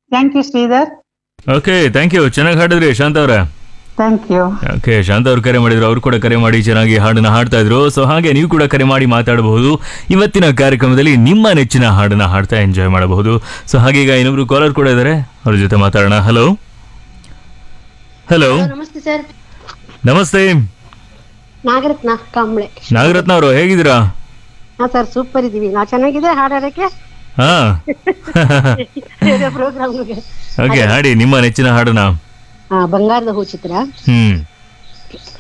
thank you Sridhar okay thank you ಚೆನ್ನಾಗಿ ಹಾಡಿದ್ರಿ ಶಾಂತ ಅವರೇ ಥ್ಯಾಂಕ್ ಯು ಓಕೆ ಶಾಂತ ಅವ್ರು ಕರೆ ಮಾಡಿದ್ರು ಅವ್ರು ಕೂಡ ಕರೆ ಮಾಡಿ ಚೆನ್ನಾಗಿ ಹಾಡನ್ನ ಹಾಡ್ತಾ ಇದ್ರು ಸೊ ಹಾಗೆ ನೀವು ಕೂಡ ಕರೆ ಮಾಡಿ ಮಾತಾಡಬಹುದು ಇವತ್ತಿನ ಕಾರ್ಯಕ್ರಮದಲ್ಲಿ ನಿಮ್ಮ ನೆಚ್ಚಿನ ಹಾಡನ್ನ ಹಾಡ್ತಾ ಎಂಜಾಯ್ ಮಾಡಬಹುದು ಸೊ ಹಾಗೆ ಈಗ ಇನ್ನೊಬ್ರು ಕಾಲರ್ ಕೂಡ ಇದ್ದಾರೆ ಅವ್ರ ಜೊತೆ ಮಾತಾಡೋಣ ಹಲೋ ಹಲೋ ನಮಸ್ತೆ ಸರ್ ನಮಸ್ತೆ ನಾಗರತ್ನ ಕಾಂಬ್ಳೆ ನಾಗರತ್ನ ಅವರು ಹೇಗಿದ್ದೀರಾ ಹಾ ಸರ್ ಸೂಪರ್ ಇದೀವಿ ನಾ ಚೆನ್ನಾಗಿದೆ ಹಾಡೋದಕ್ಕೆ ಹಾ ಪ್ರೋಗ್ರಾಮ್ಗೆ ಓಕೆ ಹಾಡಿ ನಿಮ್ಮ ನೆಚ್ಚಿನ ಹಾಡನ್ನ ಹಾ ಬಂಗಾರದ ಹೂ ಚಿತ್ರ ಹ್ಮ್